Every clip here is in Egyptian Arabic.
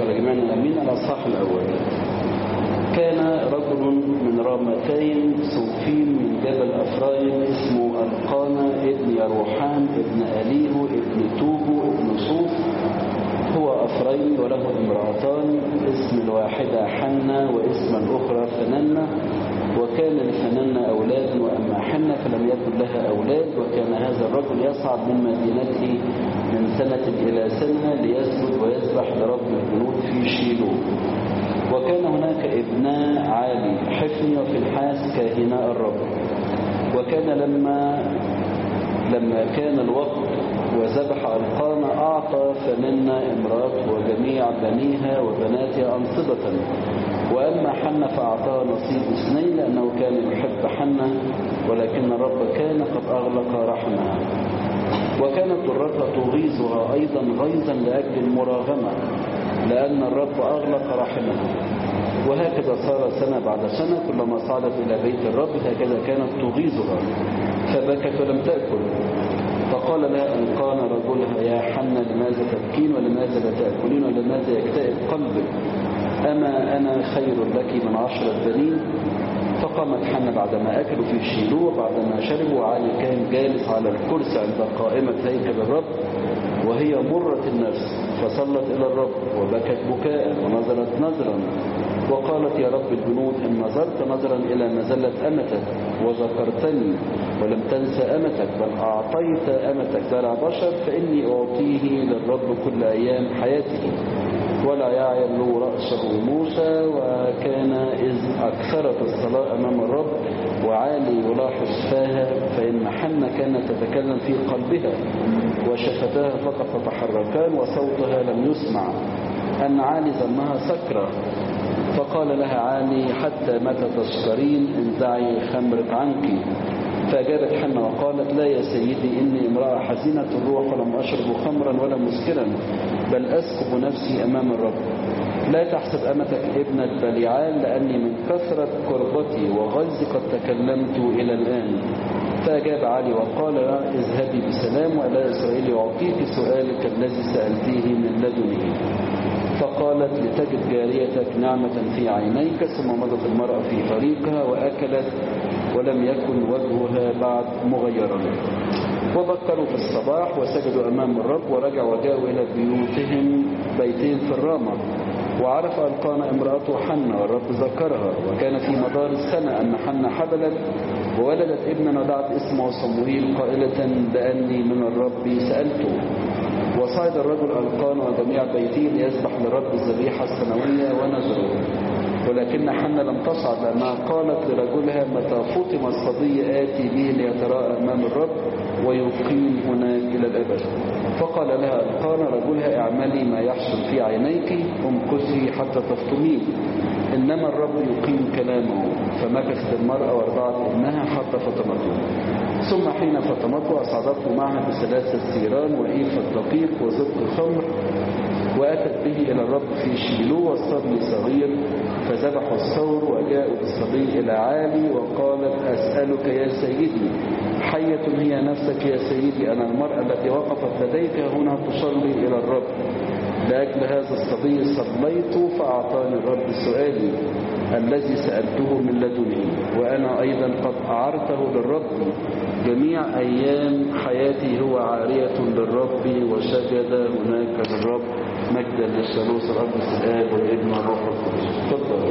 على جميعنا امين الاصحاح الاول كان رجل من رامتين صوفين من جبل افرايم اسمه القانا ابن يروحان ابن اليهو ابن توبو ابن صوف هو افرايم وله امرأتان اسم الواحدة حنة واسم الاخرى فننة وكان لفننة أولاد وأما حنة فلم يكن لها أولاد وكان هذا الرجل يصعد من مدينته من سنة إلى سنة ليسجد ويسبح لرب الجنود في شيلو وكان هناك ابناء عالي حفني وفي الحاس كاهناء الرب وكان لما لما كان الوقت وذبح القانا أعطى فننا امراته وجميع بنيها وبناتها أنصبة وأما حنة فأعطاها نصيب اثنين لأنه كان يحب حنة ولكن الرب كان قد أغلق رحمها وكانت ضرتها تغيظها أيضا غيظا لأجل المراغمة لأن الرب أغلق رحمها وهكذا صار سنة بعد سنة كلما صعدت إلى بيت الرب هكذا كانت تغيظها فبكت ولم تأكل فقال لها إن كان رجلها يا حنة لماذا تبكين ولماذا لا تأكلين ولماذا يكتئب قلبك أما أنا خير لك من عشرة بنين فقامت حنة بعدما أكلوا في شيلوه بعدما شربوا علي كان جالس على الكرسي عند قائمة هيكل الرب وهي مرة النفس فصلت إلى الرب وبكت بكاء ونظرت نظرا وقالت يا رب الجنود إن نظرت نظرا إلى مزلة أمتك وذكرتني ولم تنسى أمتك بل أعطيت أمتك درع بشر فإني أعطيه للرب كل أيام حياته ولا يعيل له رأسه موسى وكان إذ أكثرت الصلاة أمام الرب وعالي يلاحظ فاها فإن حنة كانت تتكلم في قلبها وشفتاها فقط تتحركان وصوتها لم يسمع أن عالي ظنها سكرة فقال لها عالي حتى متى تسكرين انزعي خمرك عنك فأجابت حنة وقالت لا يا سيدي إني امرأة حزينة الروح ولم أشرب خمرا ولا مسكرا بل أسكب نفسي أمام الرب لا تحسب أمتك ابنة بليعال لأني من كثرة كربتي وغيظي قد تكلمت إلى الآن فأجاب علي وقال لها اذهبي بسلام ولا إسرائيل يعطيك سؤالك الذي سألتيه من لدنه فقالت لتجد جاريتك نعمة في عينيك ثم مضت المرأة في طريقها وأكلت ولم يكن وجهها بعد مغيرا وبكروا في الصباح وسجدوا أمام الرب ورجعوا وجاءوا إلى بيوتهم بيتين في الرامة وعرف ألقانا امرأته حنة والرب ذكرها وكان في مدار السنة أن حنة حبلت وولدت ابنا ودعت اسمه صموئيل قائلة بأني من الرب سألته وصعد الرجل ألقان وجميع بيته ليسبح لرب الذبيحة السنوية ونذره ولكن حنة لم تصعد لأنها قالت لرجلها متى فطم الصبي آتي به ليتراءى أمام الرب ويقيم هناك إلى الأبد فقال لها ألقان رجلها اعملي ما يحصل في عينيك امكثي حتى تفطمين إنما الرب يقيم كلامه فمكثت المرأة وارضعت ابنها حتى فطمته ثم حين فطمته أصعدته معها بثلاثة سيران وإيفة دقيق وزق خمر وأتت به إلى الرب في شيلو والصبي صغير فذبحوا الثور وجاءوا بالصبي إلى عالي وقالت أسألك يا سيدي حية هي نفسك يا سيدي أنا المرأة التي وقفت لديك هنا تصلي إلى الرب لأجل هذا الصبي صليت فأعطاني الرب سؤالي الذي سألته من لدني وأنا أيضا قد أعرته للرب جميع أيام حياتي هو عارية للرب وسجد هناك للرب مجدا للثالوث الأقدس الآب والابن والروح القدس تفضل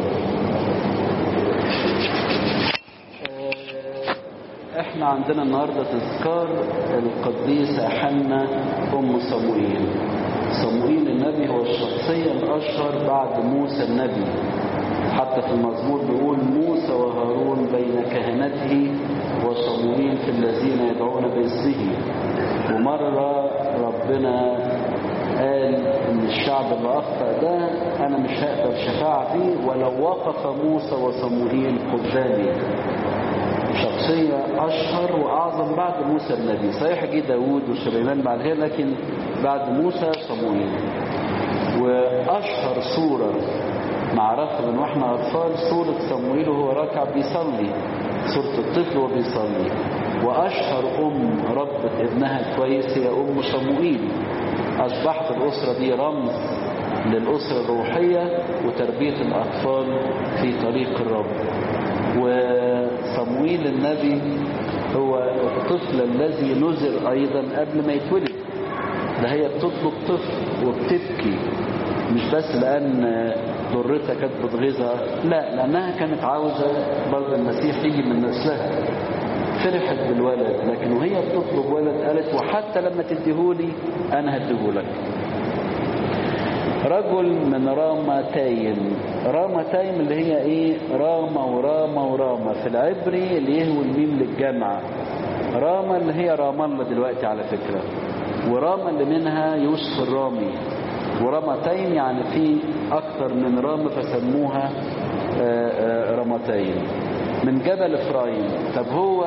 احنا عندنا النهاردة تذكار القديسة حنة أم صموئيل صموئيل النبي هو الشخصية الأشهر بعد موسى النبي حتى في المزمور بيقول موسى وهارون بين كهنته وصموئيل في الذين يدعون باسمه ومرة ربنا قال ان الشعب اللي اخطأ ده انا مش هقبل شفاعة فيه ولو وقف موسى وصموئيل قدامي شخصية أشهر وأعظم بعد موسى النبي صحيح جه داود وسليمان بعد كده لكن بعد موسى صموئيل وأشهر صورة معرفة من واحنا أطفال صورة صموئيل وهو راكع بيصلي صورة الطفل وهو بيصلي وأشهر أم ربت ابنها كويس هي أم صموئيل أصبحت الأسرة دي رمز للأسرة الروحية وتربية الأطفال في طريق الرب وصمويل النبي هو الطفل الذي نذر أيضا قبل ما يتولد ده هي بتطلب طفل وبتبكي مش بس لأن ضرتها كانت بتغيظها لا لأنها كانت عاوزة برضه المسيح يجي من نسلها فرحت بالولد لكن وهي بتطلب ولد قالت وحتى لما تديهولي أنا هديهولك رجل من رامتايم رامتايم اللي هي ايه راما وراما وراما في العبري اللي يهوي الميم للجمع راما اللي هي رام الله دلوقتي على فكرة وراما اللي منها يوسف الرامي ورامتين يعني في اكتر من رام فسموها رامتين من جبل افرايم طب هو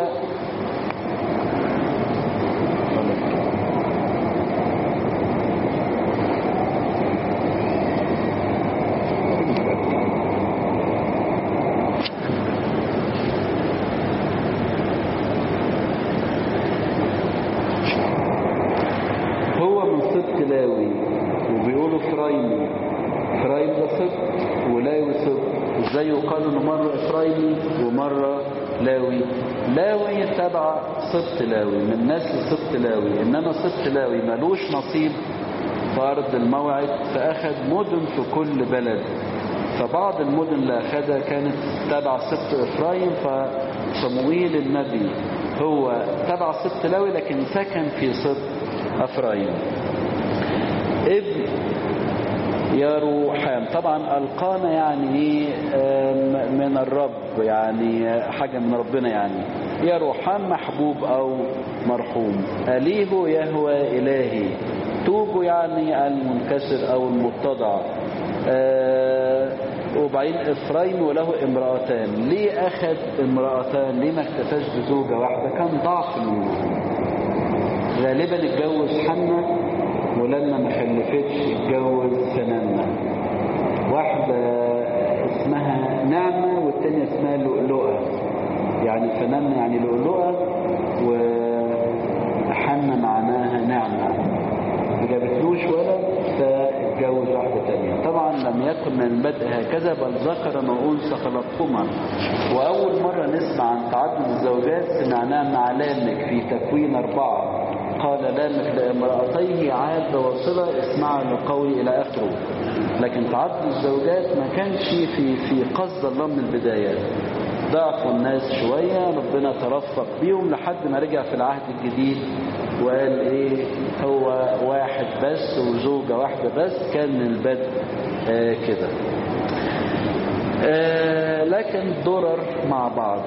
هو من سبط لاوي وبيقولوا فرايمي فرايم ده سبط ولاوي سبط ازاي يقال انه مرة افرايمي ومرة لاوي لاوي تبع سبط لاوي من نسل سبط لاوي انما سبط لاوي ملوش نصيب في ارض الموعد فاخذ مدن في كل بلد فبعض المدن اللي اخذها كانت تبع سبط افرايم فصموئيل النبي هو تبع سبط لاوي لكن سكن في سبط افرايم ابن يروحام طبعا القانا يعني من الرب يعني حاجة من ربنا يعني يروحام محبوب او مرحوم أليه يهوى إلهي توب يعني المنكسر او المتضع وبعدين إفرايم وله امرأتان ليه أخذ امرأتان ليه ما اكتفاش بزوجة واحدة كان ضعف منه غالبا اتجوز حنة ولما ما خلفتش اتجوز فنانة واحدة اسمها نعمة والتانية اسمها لؤلؤة يعني فنانة يعني لؤلؤة وحنة معناها نعمة ما جابتلوش ولد فاتجوز واحدة تانية طبعا لم يكن من البدء هكذا بل ذكر وأنثى خلقهما وأول مرة نسمع عن تعدد الزوجات سمعناه مع لامك في تكوين أربعة قال لامك لامرأتيه عاد وصلة اسمع لقوي إلى آخره لكن تعدد الزوجات ما كانش في في قصد الله من البداية ضعفوا الناس شوية ربنا ترفق بيهم لحد ما رجع في العهد الجديد وقال ايه هو واحد بس وزوجة واحدة بس كان من البدء آه كده آه لكن ضرر مع بعض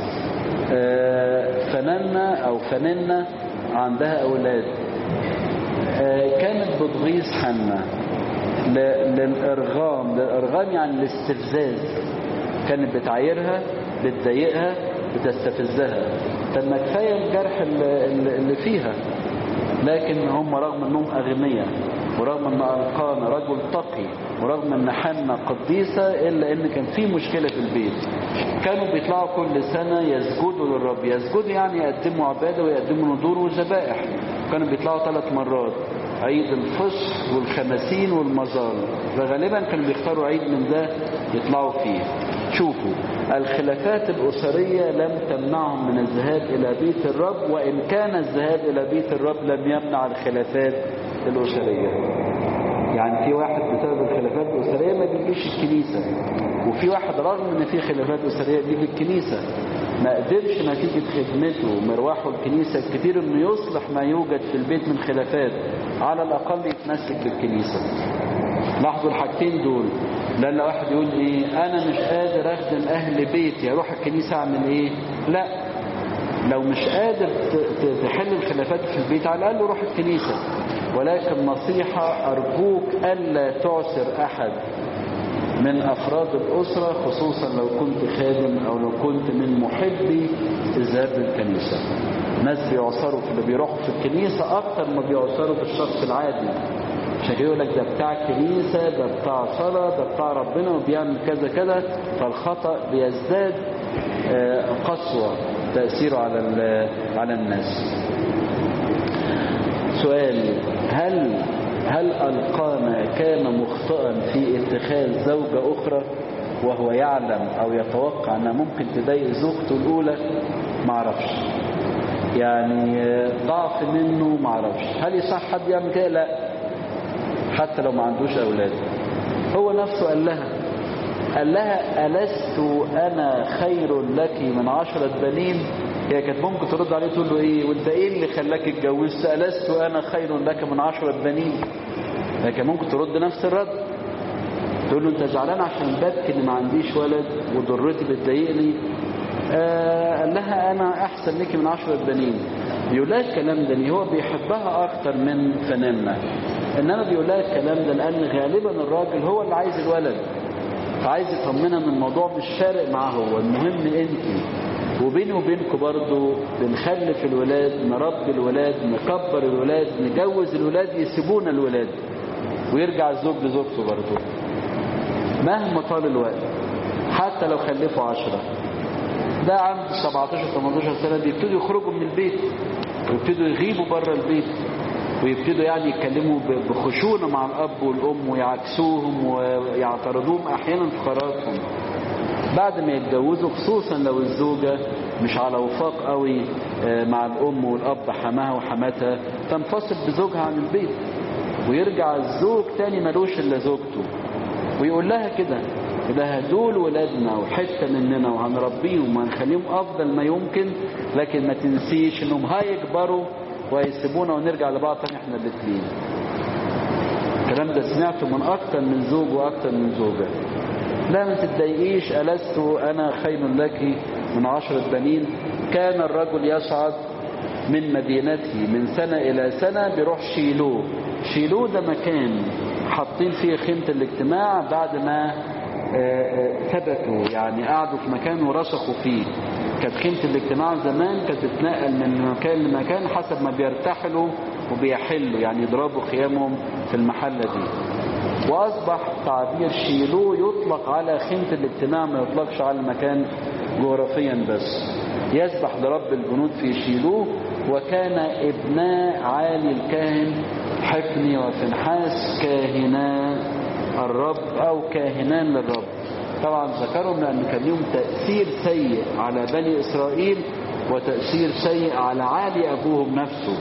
آه فنانة او فنانة عندها اولاد كانت بتغيظ حنة للارغام للارغام يعني الاستفزاز كانت بتعايرها بتضايقها بتستفزها طب ما كفايه الجرح اللي فيها لكن هم رغم انهم اغنياء ورغم ان القانا رجل تقي ورغم ان حنة قديسة الا ان كان في مشكلة في البيت كانوا بيطلعوا كل سنة يسجدوا للرب يسجدوا يعني يقدموا عبادة ويقدموا نذور وذبائح كانوا بيطلعوا ثلاث مرات عيد الفصح والخمسين والمظال فغالبا كانوا بيختاروا عيد من ده يطلعوا فيه شوفوا الخلافات الأسرية لم تمنعهم من الذهاب إلى بيت الرب وإن كان الذهاب إلى بيت الرب لم يمنع الخلافات الأسرية يعني في واحد بسبب الخلافات الأسرية ما بيجيش الكنيسة وفي واحد رغم ان في خلافات أسرية بيجي الكنيسة ما قدرش نتيجة خدمته ومرواحه الكنيسة الكتير انه يصلح ما يوجد في البيت من خلافات على الأقل يتمسك بالكنيسة لاحظوا الحاجتين دول لأن واحد يقول ايه انا مش قادر اخدم اهل بيتي اروح الكنيسة اعمل ايه لا لو مش قادر تحل الخلافات في البيت على الأقل روح الكنيسة ولكن نصيحة أرجوك ألا تعسر أحد من أفراد الأسرة خصوصا لو كنت خادم أو لو كنت من محبي الذهاب للكنيسة ناس بيعصروا في اللي بيروحوا في الكنيسة أكتر ما بيعصروا في الشخص العادي عشان يقول لك ده بتاع الكنيسة ده بتاع صلاة ده بتاع ربنا وبيعمل كذا كذا فالخطأ بيزداد قسوة تأثيره على على الناس سؤال هل هل القانا كان مخطئا في اتخاذ زوجة اخرى وهو يعلم او يتوقع انها ممكن تضايق زوجته الاولى معرفش يعني ضعف منه معرفش هل يصح حد يعمل كده لا حتى لو ما عندوش اولاد هو نفسه قال لها قال لها ألست أنا خير لك من عشرة بنين هي كانت ممكن ترد عليه تقول له إيه وانت إيه اللي خلاك اتجوزت ألست أنا خير لك من عشرة بنين لكن ممكن ترد نفس الرد تقول له انت زعلان عشان ببكي ان ما عنديش ولد وضرتي بتضايقني آه قال لها انا احسن لك من عشرة بنين بيقول لها الكلام ده هو بيحبها اكتر من فناننا انما بيقول لها الكلام ده لان غالبا الراجل هو اللي عايز الولد فعايز يطمنها من الموضوع مش فارق معاه هو المهم انت وبيني وبينكم برضو بنخلف الولاد نربي الولاد نكبر الولاد نجوز الولاد يسيبونا الولاد ويرجع الزوج لزوجته برضو مهما طال الوقت حتى لو خلفوا عشرة ده عنده 17 18 سنة بيبتدوا يخرجوا من البيت ويبتدوا يغيبوا بره البيت ويبتدوا يعني يتكلموا بخشونة مع الأب والأم ويعكسوهم ويعترضوهم أحيانا في قراراتهم بعد ما يتجوزوا خصوصا لو الزوجة مش على وفاق قوي مع الأم والأب حماها وحماتها تنفصل بزوجها عن البيت ويرجع الزوج تاني ملوش إلا زوجته ويقول لها كده ده دول ولادنا وحتة مننا وهنربيهم وهنخليهم أفضل ما يمكن لكن ما تنسيش إنهم هيكبروا ويسيبونا ونرجع لبعض تاني احنا الاثنين الكلام ده سمعته من أكتر من زوج وأكتر من زوجة لا ما تتضايقيش ألست أنا خير لك من عشرة بنين كان الرجل يصعد من مدينته من سنة إلى سنة بيروح شيلو شيلو ده مكان حاطين فيه خيمة الاجتماع بعد ما ثبتوا يعني قعدوا في مكان ورسخوا فيه كانت خيمة الاجتماع زمان كانت تتنقل من مكان لمكان حسب ما بيرتحلوا وبيحلوا يعني يضربوا خيامهم في المحلة دي وأصبح تعبير شيلو يطلق على خيمة الاجتماع ما يطلقش على المكان جغرافيا بس يسبح لرب الجنود في شيلو وكان ابناء عالي الكاهن حفني وفنحاس كاهنا الرب أو كاهنان للرب طبعا ذكرهم لأن كان لهم تأثير سيء على بني إسرائيل وتأثير سيء على عالي أبوهم نفسه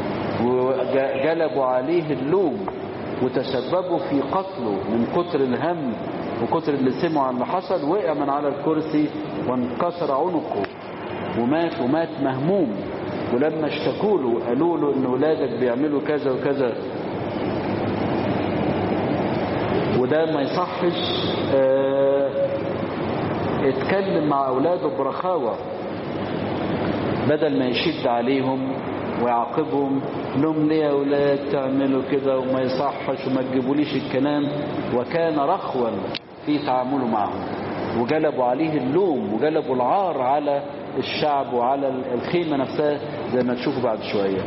وجلبوا عليه اللوم وتسببوا في قتله من كتر الهم وكتر اللي سمعوا عن اللي حصل وقع من على الكرسي وانكسر عنقه ومات ومات مهموم ولما اشتكوا له قالوا له ان ولادك بيعملوا كذا وكذا وده ما يصحش اه اتكلم مع اولاده برخاوة بدل ما يشد عليهم ويعاقبهم لهم ليه يا اولاد تعملوا كده وما يصحش وما تجيبوليش الكلام وكان رخوا في تعامله معهم وجلبوا عليه اللوم وجلبوا العار على الشعب وعلى الخيمة نفسها زي ما تشوفوا بعد شوية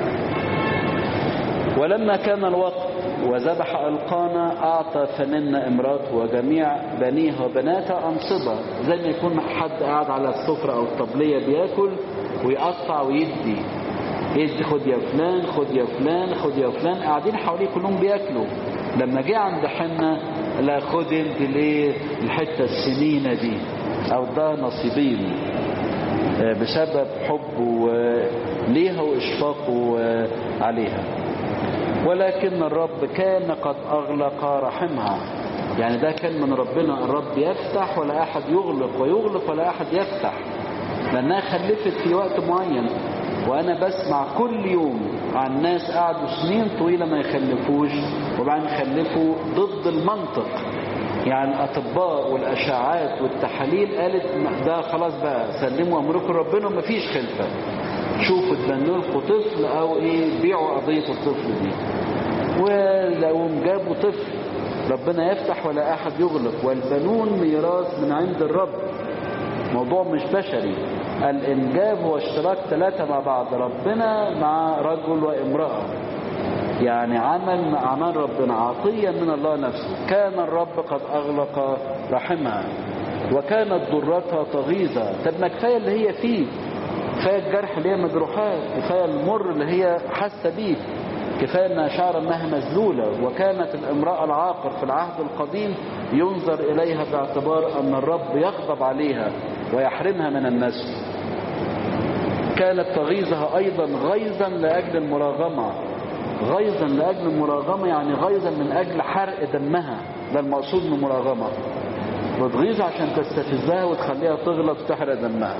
ولما كان الوقت وذبح القانا أعطى فننا امراته وجميع بنيها وبناتها أنصبة زي ما يكون حد قاعد على السفرة أو الطبلية بياكل ويقطع ويدي يدي خد يا فلان خد يا فلان خد يا فلان قاعدين حواليه كلهم بياكلوا لما جه عند حنة لا خد انت الايه الحتة السمينة دي او ده نصيبين بسبب حبه ليها واشفاقه عليها ولكن الرب كان قد اغلق رحمها يعني ده كان من ربنا الرب يفتح ولا احد يغلق ويغلق ولا احد يفتح لانها خلفت في وقت معين وانا بسمع كل يوم عن ناس قعدوا سنين طويلة ما يخلفوش وبعدين يخلفوا ضد المنطق يعني الاطباء والاشعاعات والتحاليل قالت ده خلاص بقى سلموا امركم ربنا ومفيش خلفة شوفوا تبنوا لكم طفل او ايه بيعوا قضية الطفل دي ولو جابوا طفل ربنا يفتح ولا احد يغلق والبنون ميراث من عند الرب موضوع مش بشري الانجاب هو اشتراك ثلاثة مع بعض ربنا مع رجل وامرأة يعني عمل مع عمل ربنا عطية من الله نفسه كان الرب قد اغلق رحمها وكانت ضرتها تغيظة طب ما كفاية اللي هي فيه كفاية الجرح اللي هي مجروحات كفاية المر اللي هي حاسة بيه كفاية أنها شعر أنها مذلولة وكانت الامرأة العاقر في العهد القديم ينظر إليها باعتبار أن الرب يغضب عليها ويحرمها من النسل كانت تغيظها أيضا غيظا لأجل المراغمة غيظا لأجل المراغمة يعني غيظا من أجل حرق دمها ده المقصود من المراغمة بتغيظ عشان تستفزها وتخليها تغلط وتحرق دمها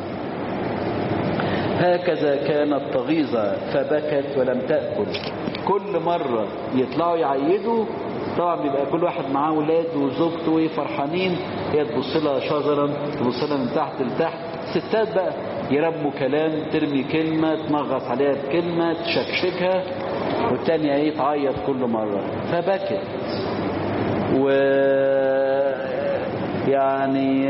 هكذا كانت تغيظة فبكت ولم تأكل كل مرة يطلعوا يعيدوا طبعا بيبقى كل واحد معاه ولاد وزوجته فرحانين هي تبص لها شجرا تبص لها من تحت لتحت ستات بقى يرموا كلام ترمي كلمة تنغص عليها بكلمة تشكشكها والتانية ايه تعيط كل مرة فبكت و يعني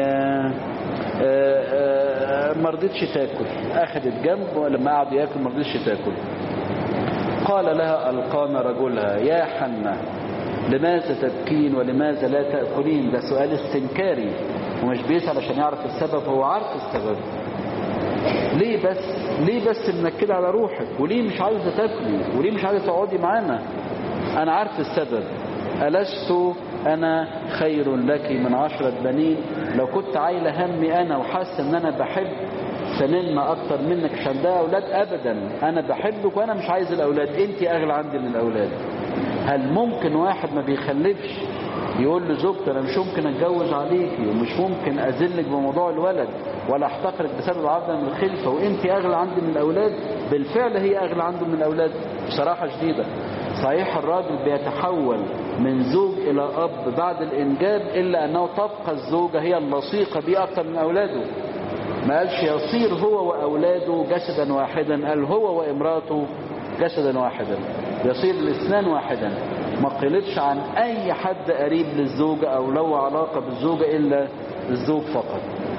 ما رضيتش تاكل اخذت جنب ولما قعدوا ياكل ما رضيتش تاكل قال لها القانا رجلها يا حنة لماذا تبكين ولماذا لا تأكلين ده سؤال استنكاري ومش بيسأل عشان يعرف السبب هو عارف السبب ليه بس ليه بس منكدة على روحك وليه مش عايزة تاكلي وليه مش عايزة تقعدي معانا انا عارف السبب ألست أنا خير لك من عشرة بنين لو كنت عايلة همي أنا وحاسة أن أنا بحب سننا أكتر منك عشان ده أولاد أبدا أنا بحبك وأنا مش عايز الأولاد أنت أغلى عندي من الأولاد هل ممكن واحد ما بيخلفش يقول لزوجته أنا مش ممكن أتجوز عليكي ومش ممكن أذلك بموضوع الولد ولا أحتقرك بسبب عدم الخلفة وأنت أغلى عندي من الأولاد بالفعل هي أغلى عنده من الأولاد بصراحة شديدة صحيح الراجل بيتحول من زوج إلى أب بعد الإنجاب إلا أنه تبقى الزوجة هي اللصيقة بيه أكثر من أولاده ما قالش يصير هو وأولاده جسدا واحدا قال هو وامراته جسدا واحدا يصير الاثنان واحدا ما قلتش عن أي حد قريب للزوجة أو له علاقة بالزوجة إلا الزوج فقط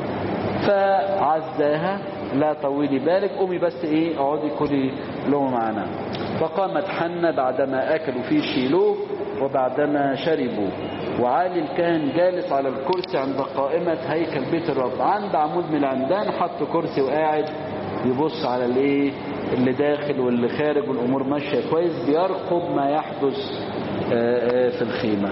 فعزاها لا طولي بالك قومي بس ايه اقعدي كلي لهم معنا فقامت حنة بعدما اكلوا في شيلوه وبعدما شربوا وعالي الكاهن جالس على الكرسي عند قائمة هيكل بيت الرب عند عمود من العمدان حط كرسي وقاعد يبص على الايه اللي داخل واللي خارج والامور ماشيه كويس بيرقب ما يحدث في الخيمه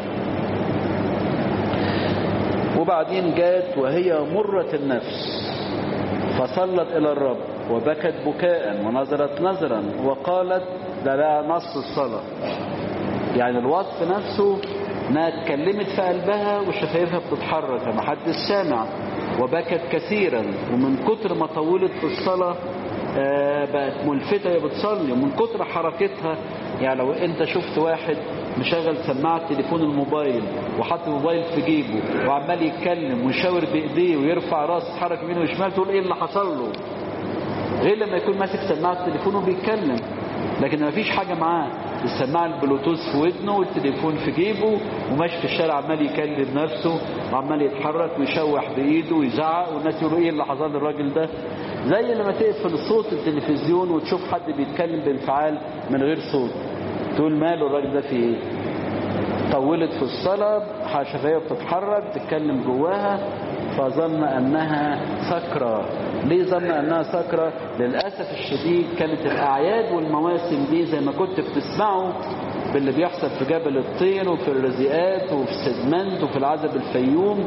وبعدين جات وهي مرة النفس فصلت إلى الرب وبكت بكاء ونظرت نظرا وقالت ده لا نص الصلاة يعني الوصف نفسه انها اتكلمت في قلبها وشفايفها بتتحرك ما حدش سامع وبكت كثيرا ومن كتر ما طولت في الصلاة بقت ملفتة هي بتصلي ومن كتر حركتها يعني لو انت شفت واحد مشغل سماعة تليفون الموبايل وحط الموبايل في جيبه وعمال يتكلم ويشاور بايديه ويرفع راسه حرك يمين وشمال تقول ايه اللي حصل له غير لما يكون ماسك سماعة التليفون وبيتكلم لكن ما فيش حاجة معاه السماعة البلوتوث في ودنه والتليفون في جيبه وماشي في الشارع عمال يكلم نفسه وعمال يتحرك ويشوح بايده ويزعق والناس يقولوا ايه اللي حصل للراجل ده زي لما تقفل صوت التلفزيون وتشوف حد بيتكلم بانفعال من غير صوت تقول ماله الراجل ده في ايه طولت في الصلاة شفاية بتتحرك تتكلم جواها فظن أنها سكرة ليه ظن أنها سكرة للأسف الشديد كانت الأعياد والمواسم دي زي ما كنت بتسمعوا باللي بيحصل في جبل الطين وفي الرزيقات وفي السدمنت وفي العزب الفيوم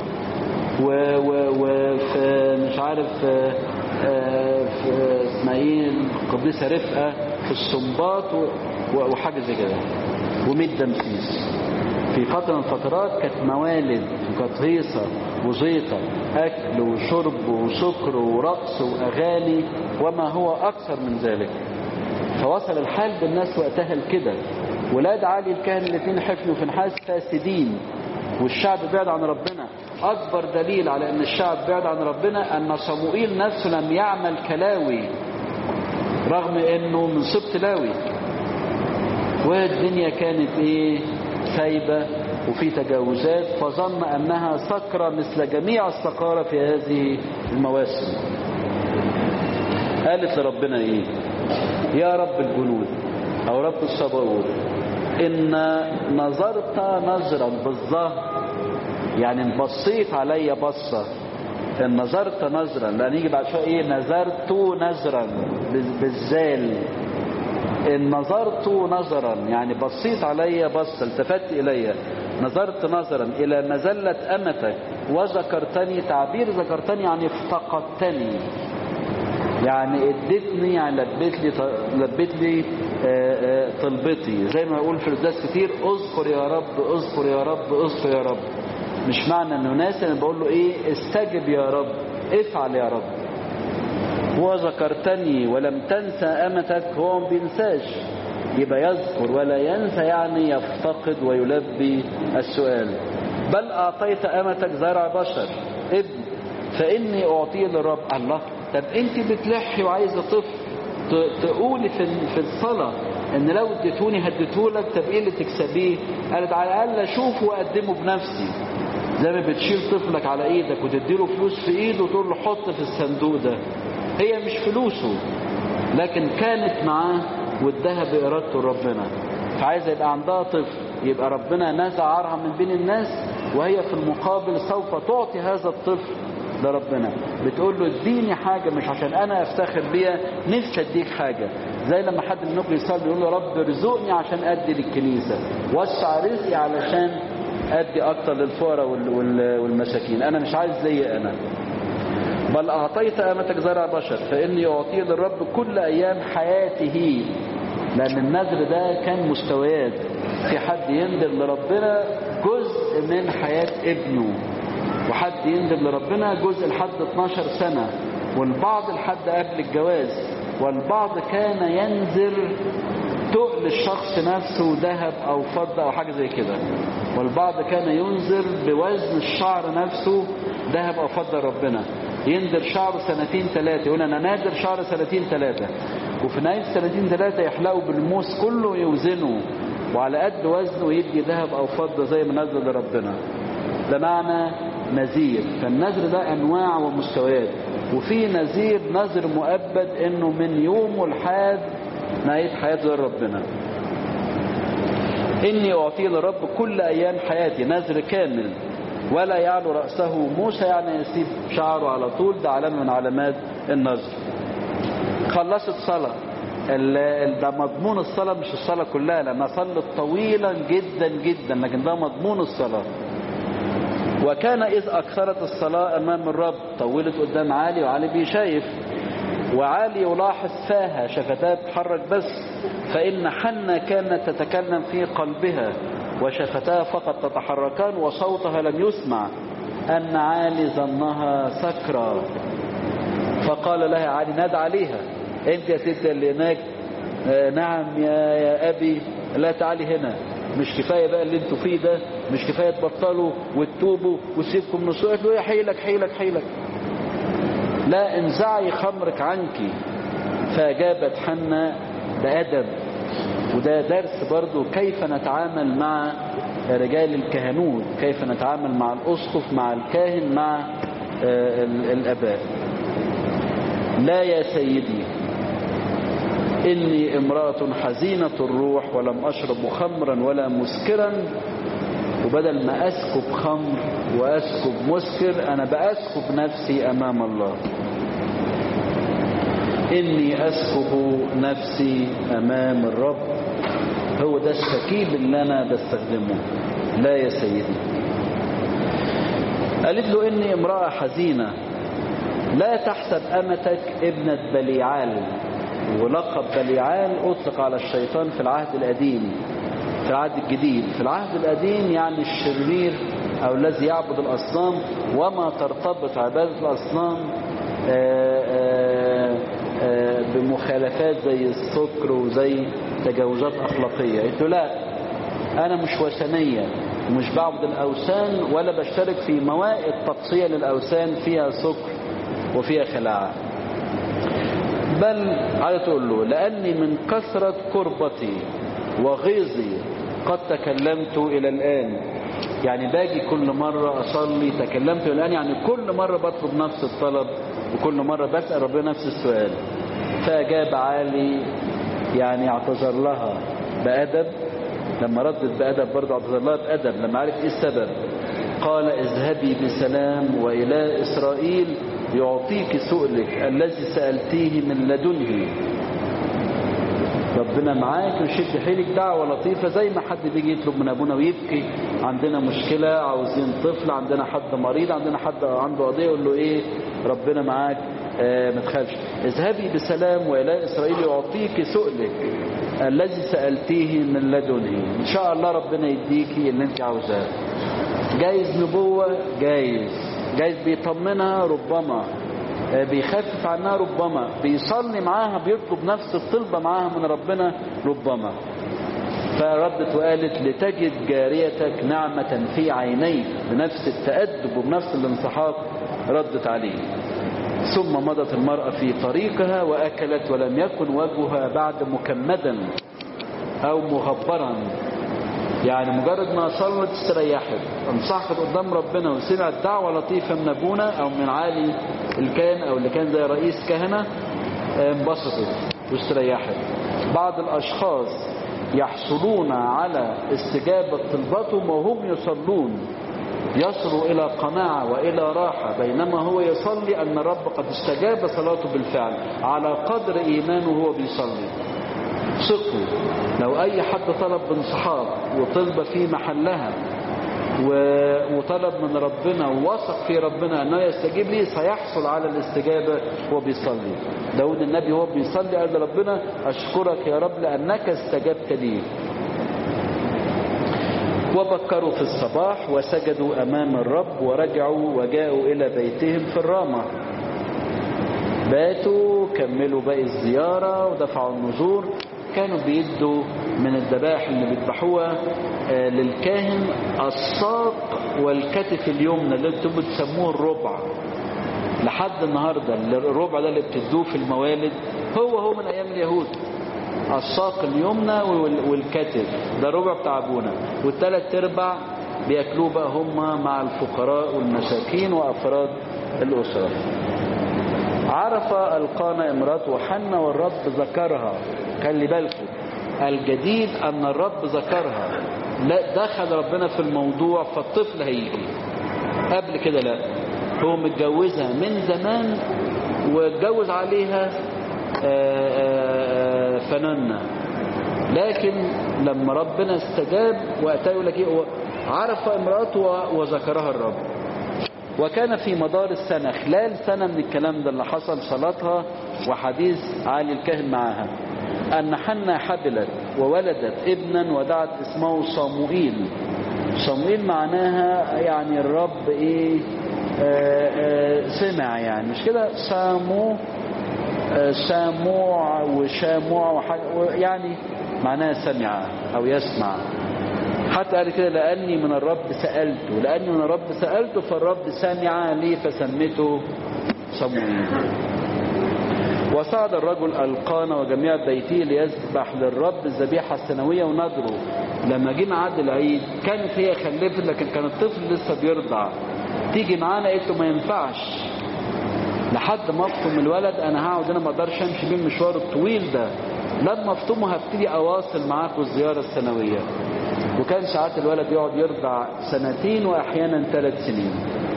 وفي مش عارف في اسمها ايه القديسة رفقة في الصنباط وحاجة زي كده وميت دمسيس في فترة من الفترات كانت موالد وكانت هيصة وزيطة أكل وشرب وسكر ورقص وأغاني وما هو أكثر من ذلك فوصل الحال بالناس وقتها لكده ولاد علي الكاهن الاثنين حفنوا في نحاس فاسدين والشعب بعد عن ربنا أكبر دليل على أن الشعب بعد عن ربنا أن صموئيل نفسه لم يعمل كلاوي رغم أنه من سبط لاوي والدنيا كانت إيه سايبة وفي تجاوزات فظن أنها سكرة مثل جميع السكارى في هذه المواسم قالت لربنا إيه يا رب الجنود أو رب الصباوت إن نظرت نظرا بالظهر يعني بصيت عليا بصة إن نظرت نظرا لأن يجي بعد شوية إيه نظرت نظرا بالزال إن نظرت نظرا يعني بصيت علي بص التفت إلي نظرت نظرا إلى مزلة أمتك وذكرتني تعبير ذكرتني يعني افتقدتني يعني اديتني يعني لبيت لي لبيت لي آه، آه، طلبتي زي ما يقول في القداس كتير اذكر يا رب اذكر يا رب اذكر يا رب مش معنى انه ناس انا بقول له ايه استجب يا رب افعل يا رب وذكرتني ولم تنسى امتك هو ما بينساش يبقى يذكر ولا ينسى يعني يفتقد ويلبي السؤال بل اعطيت امتك زرع بشر ابن فاني اعطيه للرب الله طب انت بتلحي وعايزه طفل ت- تقولي في في الصلاه ان لو اديتوني هديتهولك طب ايه اللي تكسبيه قالت على الاقل اشوفه واقدمه بنفسي زي ما بتشيل طفلك على ايدك وتديله فلوس في ايده وتقول له حط في الصندوق ده هي مش فلوسه لكن كانت معاه واداها بإرادته ربنا فعايزة يبقى عندها طفل يبقى ربنا نزع عارها من بين الناس وهي في المقابل سوف تعطي هذا الطفل لربنا بتقول له اديني حاجة مش عشان انا افتخر بيها نفسي اديك حاجة زي لما حد منكم يصلي يقول له رب ارزقني عشان ادي للكنيسة وسع رزقي علشان ادي اكتر للفقراء وال- وال- والمساكين انا مش عايز زي انا بل أعطيت أمتك زرع بشر فإني أعطيه للرب كل أيام حياته لأن النذر ده كان مستويات في حد ينذر لربنا جزء من حياة ابنه وحد ينذر لربنا جزء لحد 12 سنة والبعض لحد قبل الجواز والبعض كان ينذر تقل الشخص نفسه ذهب أو فضة أو حاجة زي كده والبعض كان ينذر بوزن الشعر نفسه ذهب أو فضة ربنا ينذر شعره سنتين ثلاثة يقول أنا نادر شعر سنتين ثلاثة وفي نهاية سنتين ثلاثة يحلقوا بالموس كله يوزنه وعلى قد وزنه يدي ذهب أو فضة زي ما نزل لربنا ده معنى نذير فالنذر ده أنواع ومستويات وفي نذير نذر مؤبد إنه من يومه لحد نهاية حياته لربنا إني أعطيه لرب كل أيام حياتي نذر كامل ولا يعلو رأسه موسى يعني يسيب شعره على طول ده علامة من علامات النذر خلصت صلاة ال- ال- ده مضمون الصلاة مش الصلاة كلها لأنها صلت طويلا جدا جدا لكن ده مضمون الصلاة وكان إذ أكثرت الصلاة أمام الرب طولت قدام علي وعلي بيشايف وعالي يلاحظ فاها شفتها تتحرك بس فإن حنة كانت تتكلم في قلبها وشفتها فقط تتحركان وصوتها لم يسمع أن عالي ظنها سكرى فقال لها علي نادى عليها انت يا ست اللي هناك آه نعم يا, يا أبي لا تعالي هنا مش كفاية بقى اللي انتوا فيه ده مش كفاية تبطلوا وتتوبوا وتسيبكم من السوء قالت له يا حيلك حيلك حيلك لا انزعي خمرك عنك فأجابت حنة بأدب وده درس برضو كيف نتعامل مع رجال الكهنوت كيف نتعامل مع الأسقف مع الكاهن مع آه، ال- الأباء لا يا سيدي إني امرأة حزينة الروح ولم أشرب خمرا ولا مسكرا وبدل ما أسكب خمر وأسكب مسكر أنا بأسكب نفسي أمام الله إني أسكب نفسي أمام الرب هو ده السكيب اللي أنا بستخدمه لا يا سيدي قالت له إني امرأة حزينة لا تحسب أمتك ابنة بليعال ولقب بليعال أطلق على الشيطان في العهد القديم في العهد الجديد في العهد القديم يعني الشرير أو الذي يعبد الأصنام وما ترتبط عبادة الأصنام آآ آآ آآ بمخالفات زي السكر وزي تجاوزات أخلاقية قلت له لا أنا مش وثنية ومش بعبد الأوثان ولا بشترك في موائد تقصية للأوثان فيها سكر وفيها خلاعة بل عايز تقول له لأني من كثرة كربتي وغيظي قد تكلمت إلى الآن يعني باجي كل مرة أصلي تكلمت إلى الآن يعني كل مرة بطلب نفس الطلب وكل مرة بسأل ربنا نفس السؤال فأجاب عالي يعني اعتذر لها بأدب لما ردت بأدب برضه اعتذر لها بأدب لما عرف إيه السبب قال اذهبي بسلام وإلى إسرائيل يعطيك سؤلك الذي سألتيه من لدنه ربنا معاك وشد حيلك دعوة لطيفة زي ما حد بيجي يطلب من أبونا ويبكي عندنا مشكلة عاوزين طفل عندنا حد مريض عندنا حد عنده قضية يقول له إيه ربنا معاك آه ما تخافش اذهبي بسلام وإله إسرائيل يعطيك سؤلك الذي سألتيه من لدنه إن شاء الله ربنا يديكي اللي انت عاوزاه جايز نبوة جايز جايز بيطمنها ربما بيخفف عنها ربما بيصلي معاها بيطلب نفس الطلبة معاها من ربنا ربما فردت وقالت لتجد جاريتك نعمة في عينيك بنفس التأدب وبنفس الانصحاق ردت عليه ثم مضت المرأة في طريقها وأكلت ولم يكن وجهها بعد مكمدا أو مغبرا يعني مجرد ما صلت استريحت انصحت قدام ربنا وسمعت دعوة لطيفة من أبونا أو من عالي الكاهن أو اللي كان زي رئيس كهنة انبسطت واستريحت بعض الأشخاص يحصلون على استجابة طلباتهم وهم يصلون يصلوا إلى قناعة وإلى راحة بينما هو يصلي أن الرب قد استجاب صلاته بالفعل على قدر إيمانه وهو بيصلي ثقوا لو أي حد طلب بانصحاب وطلب في محلها وطلب من ربنا ووثق في ربنا أنه يستجيب لي سيحصل على الاستجابة وهو بيصلي داود النبي وهو بيصلي قال لربنا أشكرك يا رب لأنك استجبت لي وبكروا في الصباح وسجدوا أمام الرب ورجعوا وجاءوا إلى بيتهم في الرامة باتوا كملوا باقي الزيارة ودفعوا النذور كانوا بيدوا من الذبائح اللي بيذبحوها آه للكاهن الساق والكتف اليمنى اللي انتم بتسموه الربع لحد النهاردة الربع ده اللي بتدوه في الموالد هو هو من ايام اليهود الساق اليمنى والكتف ده الربع بتاع ابونا والثلاث ارباع بياكلوه بقى هم مع الفقراء والمساكين وافراد الاسره عرف القانا امراته حنة والرب ذكرها خلي بالكم الجديد ان الرب ذكرها لا دخل ربنا في الموضوع فالطفل هيجي قبل كده لا هو متجوزها من زمان واتجوز عليها فنانة لكن لما ربنا استجاب وقتها يقول لك ايه عرف امراته وذكرها الرب وكان في مدار السنة خلال سنة من الكلام ده اللي حصل صلاتها وحديث عالي الكاهن معها أن حنا حبلت وولدت ابنا ودعت اسمه صموئيل صموئيل معناها يعني الرب ايه آآ آآ سمع يعني مش كده سامو ساموع وشاموع يعني معناها سمع او يسمع حتى قال كده لأني من الرب سألته لأني من الرب سألته فالرب سمع لي فسميته صموئيل وصعد الرجل القانا وجميع بيته ليذبح للرب الذبيحة السنوية ونذره لما جه ميعاد العيد كانت هي خلفت لكن كان الطفل لسه بيرضع تيجي معانا قلت له ما ينفعش لحد ما افطم الولد انا هقعد انا ما اقدرش امشي بيه المشوار الطويل ده لما افطمه هبتدي اواصل معاكم الزياره السنويه وكان ساعات الولد يقعد يرضع سنتين واحيانا ثلاث سنين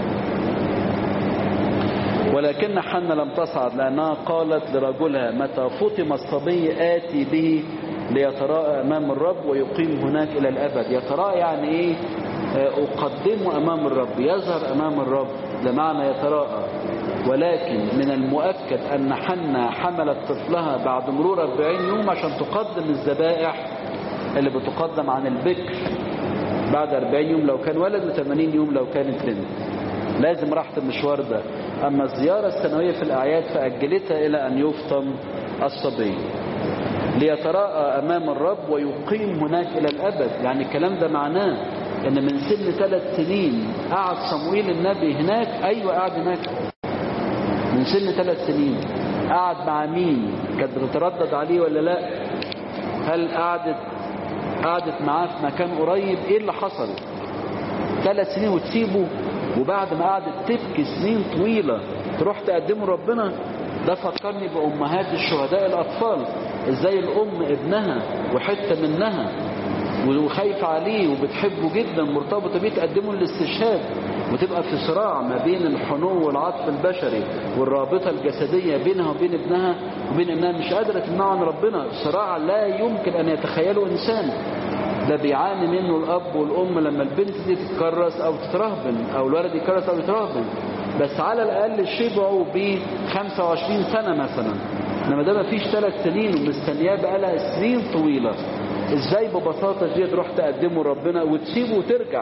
ولكن حنا لم تصعد لأنها قالت لرجلها متى فطم الصبي آتي به ليتراءى أمام الرب ويقيم هناك إلى الأبد يتراءى يعني إيه أقدمه أمام الرب يظهر أمام الرب ده معنى يتراءى ولكن من المؤكد أن حنا حملت طفلها بعد مرور 40 يوم عشان تقدم الذبائح اللي بتقدم عن البكر بعد 40 يوم لو كان ولد و80 يوم لو كانت بنت لازم راحت المشوار ده أما الزيارة السنوية في الأعياد فأجلتها إلى أن يفطم الصبي ليتراءى أمام الرب ويقيم هناك إلى الأبد يعني الكلام ده معناه أن من سن ثلاث سنين قعد صموئيل النبي هناك أيوة قعد هناك من سن ثلاث سنين قعد مع مين كانت بتتردد عليه ولا لا هل قعدت قعدت معاه في مكان قريب ايه اللي حصل ثلاث سنين وتسيبه وبعد ما قعدت تبكي سنين طويلة تروح تقدمه ربنا ده فكرني بأمهات الشهداء الأطفال ازاي الأم ابنها وحتة منها وخايفة عليه وبتحبه جدا مرتبطة بيه تقدمه للاستشهاد وتبقى في صراع ما بين الحنو والعطف البشري والرابطة الجسدية بينها وبين ابنها وبين انها مش قادرة تمنعه عن ربنا صراع لا يمكن ان يتخيله انسان ده بيعاني منه الاب والام لما البنت دي تتكرس او تترهبن او الولد يتكرس او يترهبن بس على الاقل شبعوا ب 25 سنة مثلا انما ده ما فيش ثلاث سنين ومستنياه بقالها سنين طويلة ازاي ببساطة دي تروح تقدمه ربنا وتسيبه وترجع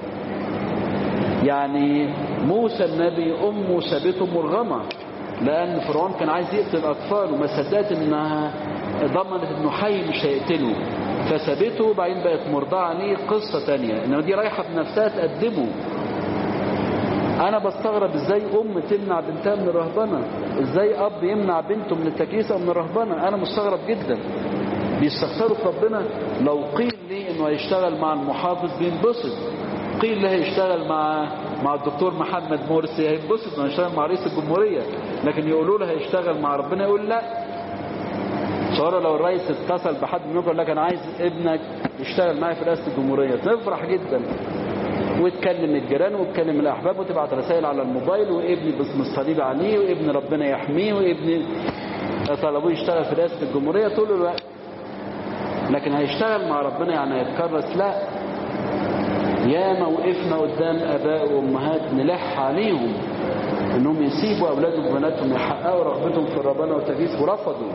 يعني موسى النبي امه سابته مرغمة لان فرعون كان عايز يقتل الاطفال وما صدقت انها ضمنت انه حي مش هيقتله فسابته وبعدين بقت مرضعة عليه قصة تانية انما دي رايحة بنفسها تقدمه انا بستغرب ازاي ام تمنع بنتها من الرهبنة ازاي اب يمنع بنته من التكريسة ومن الرهبنة انا مستغرب جدا بيستخسروا في ربنا لو قيل لي انه هيشتغل مع المحافظ بينبسط قيل لي هيشتغل مع مع الدكتور محمد مرسي هينبسط انه هيشتغل مع رئيس الجمهورية لكن يقولوا له هيشتغل مع ربنا يقول لا صار لو الرئيس اتصل بحد منكم يقول لك انا عايز ابنك يشتغل معايا في رئاسة الجمهورية تفرح جدا وتكلم الجيران وتكلم الاحباب وتبعت رسائل على الموبايل وابني باسم الصليب عليه وابن ربنا يحميه وابني طلبوه يشتغل في رئاسة الجمهورية طول الوقت لكن هيشتغل مع ربنا يعني هيتكرس لا ياما وقفنا قدام اباء وامهات نلح عليهم انهم يسيبوا اولادهم وبناتهم يحققوا رغبتهم في الربانه والتجهيز ورفضوا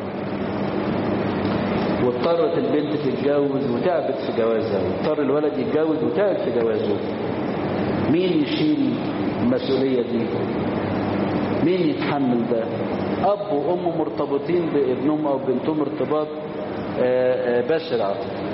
واضطرت البنت تتجوز وتعبت في جوازها واضطر الولد يتجوز وتعب في جوازه مين يشيل المسؤولية دي مين يتحمل ده اب وام مرتبطين بابنهم او بنتهم ارتباط بشر عاطفي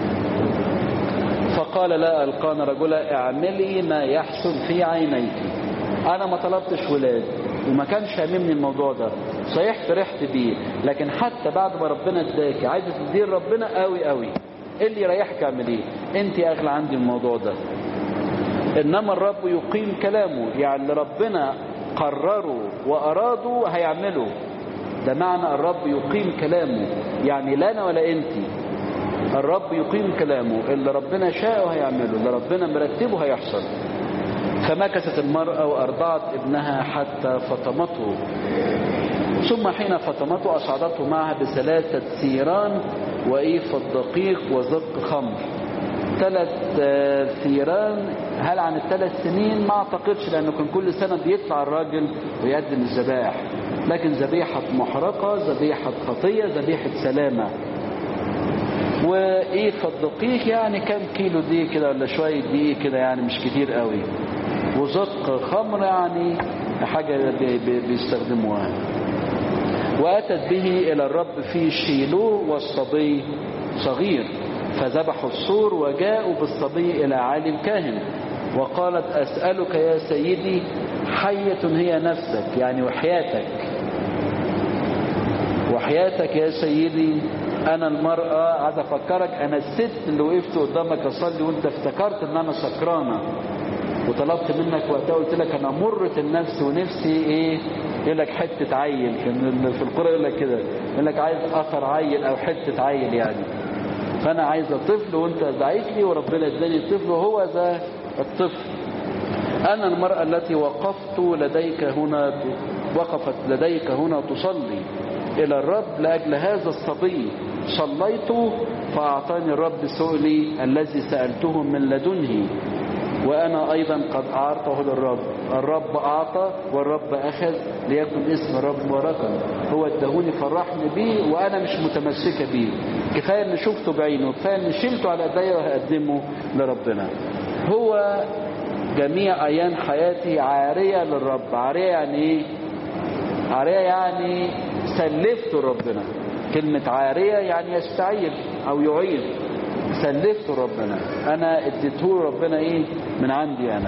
فقال لا ألقان رجلا اعملي ما يحسن في عينيك انا ما طلبتش ولاد وما كانش هاممني الموضوع ده صحيح فرحت بيه لكن حتى بعد ما ربنا اداكي عايزه تدير ربنا قوي قوي ايه اللي يريحك اعمل ايه انت اغلى عندي الموضوع ده انما الرب يقيم كلامه يعني اللي ربنا قرره واراده هيعمله ده معنى الرب يقيم كلامه يعني لا انا ولا انت الرب يقيم كلامه اللي ربنا شاءه هيعمله اللي ربنا مرتبه هيحصل فمكثت المرأة وأرضعت ابنها حتى فطمته ثم حين فطمته أصعدته معها بثلاثة ثيران وإيف الدقيق وزق خمر ثلاث ثيران هل عن الثلاث سنين ما اعتقدش لأنه كان كل سنة بيطلع الراجل ويقدم الذبائح لكن ذبيحة محرقة ذبيحة خطية ذبيحة سلامة وإيف الدقيق يعني كم كيلو دي كده ولا شوية دي كده يعني مش كتير قوي وزق خمر يعني حاجة بيستخدموها وأتت به إلى الرب في شيلو والصبي صغير فذبحوا السور وجاءوا بالصبي إلى عالي الكاهن وقالت أسألك يا سيدي حية هي نفسك يعني وحياتك وحياتك يا سيدي أنا المرأة عايز أفكرك أنا الست اللي وقفت قدامك أصلي وأنت افتكرت أن أنا سكرانة وطلبت منك وقتها قلت لك انا مرة النفس ونفسي ايه يقول لك حتة عيل كان في القرى يقول لك كده يقول لك عايز اثر عيل او حتة عيل يعني فانا عايز طفل وانت دعيت لي وربنا اداني الطفل وهو ذا الطفل انا المرأة التي وقفت لديك هنا وقفت لديك هنا تصلي الى الرب لاجل هذا الصبي صليت فاعطاني الرب سؤلي الذي سألته من لدنه وأنا أيضا قد أعطه للرب الرب أعطى والرب أخذ ليكن اسم الرب مباركا هو ادهوني فرحني بيه وأنا مش متمسكة بيه كفاية أن شفته بعينه كفاية أن شلته على أيديا وهقدمه لربنا هو جميع أيام حياتي عارية للرب عارية يعني إيه عارية يعني سلفته لربنا كلمة عارية يعني يستعير أو يعيد سلفته ربنا انا اديته ربنا ايه من عندي انا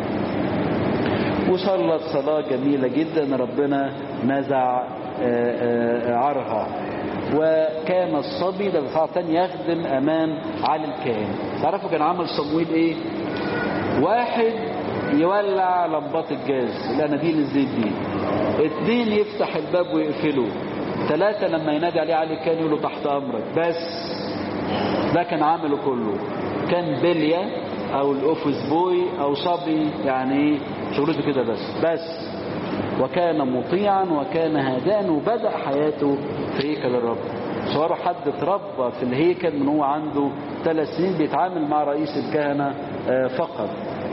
وصلت صلاة جميلة جدا ربنا نزع عرها وكان الصبي ده بصراحة يخدم امام علي الكاهن تعرفوا كان عمل صمويل ايه واحد يولع لمبات الجاز الاناديل الزيت دي اتنين يفتح الباب ويقفله ثلاثة لما ينادي عليه علي الكاهن يقول له تحت امرك بس ده كان عمله كله كان بلية او الاوفيس بوي او صبي يعني شغلته كده بس بس وكان مطيعا وكان هادئا وبدأ حياته في هيكل الرب صوره حد اتربى في الهيكل من هو عنده ثلاث سنين بيتعامل مع رئيس الكهنة فقط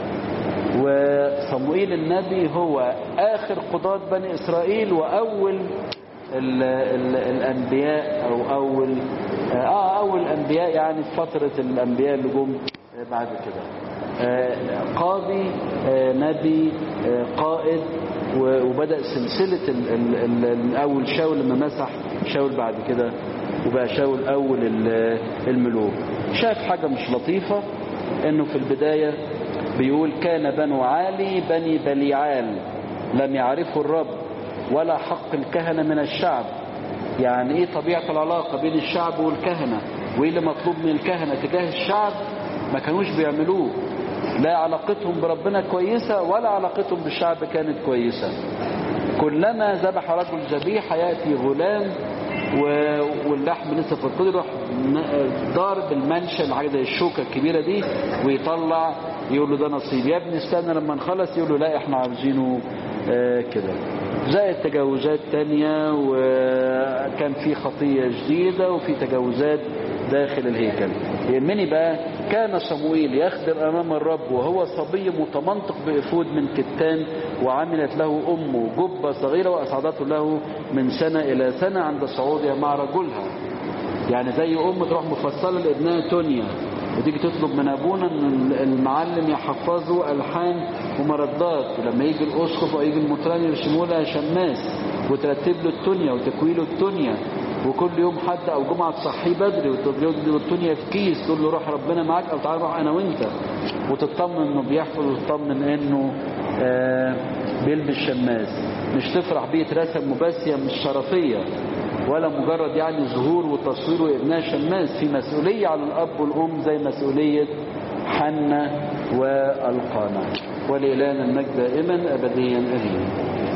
وصموئيل النبي هو آخر قضاة بني إسرائيل وأول ال ال الأنبياء أو أول آه أول الأنبياء يعني في فترة الأنبياء اللي جم بعد كده قاضي نبي قائد وبدأ سلسلة ال ال ال أول شاول لما مسح شاول بعد كده وبقى شاول أول الملوك شاف حاجة مش لطيفة انه في البداية بيقول كان بنو عالي بني بليعال لم يعرفوا الرب ولا حق الكهنة من الشعب يعني ايه طبيعة العلاقة بين الشعب والكهنة وايه اللي مطلوب من الكهنة تجاه الشعب ما كانوش بيعملوه لا علاقتهم بربنا كويسة ولا علاقتهم بالشعب كانت كويسة كلما ذبح رجل ذبيحة يأتي غلام واللحم لسه في القدر يروح ضارب المنشا الحاجه زي الشوكه الكبيره دي ويطلع يقول له ده نصيب يا ابني استنى لما نخلص يقول له لا احنا عاوزينه آه كده زائد تجاوزات تانية وكان في خطية جديدة وفي تجاوزات داخل الهيكل يهمني بقى كان صموئيل يخدم أمام الرب وهو صبي متمنطق بإفود من كتان وعملت له أمه جبة صغيرة وأصعدته له من سنة إلى سنة عند صعودها مع رجلها يعني زي أم تروح مفصلة لابنها تونيا وتيجي تطلب من أبونا أن المعلم يحفظه ألحان ومردات ولما يجي الأسقف أو يجي المطران يرسموا لها شماس وترتب له التونيا وتكوي له التونيا وكل يوم حد او جمعه تصحيه بدري وتدي الدنيا في كيس تقول له روح ربنا معاك او تعال روح انا وانت وتطمن انه بيحفظ وتطمن انه آه بيلبس شماس مش تفرح بيه اترسم مباسيه مش شرفيه ولا مجرد يعني ظهور وتصوير وابناء شماس في مسؤوليه على الاب والام زي مسؤوليه حنا والقانا ولإلهنا المجد دائما ابديا امين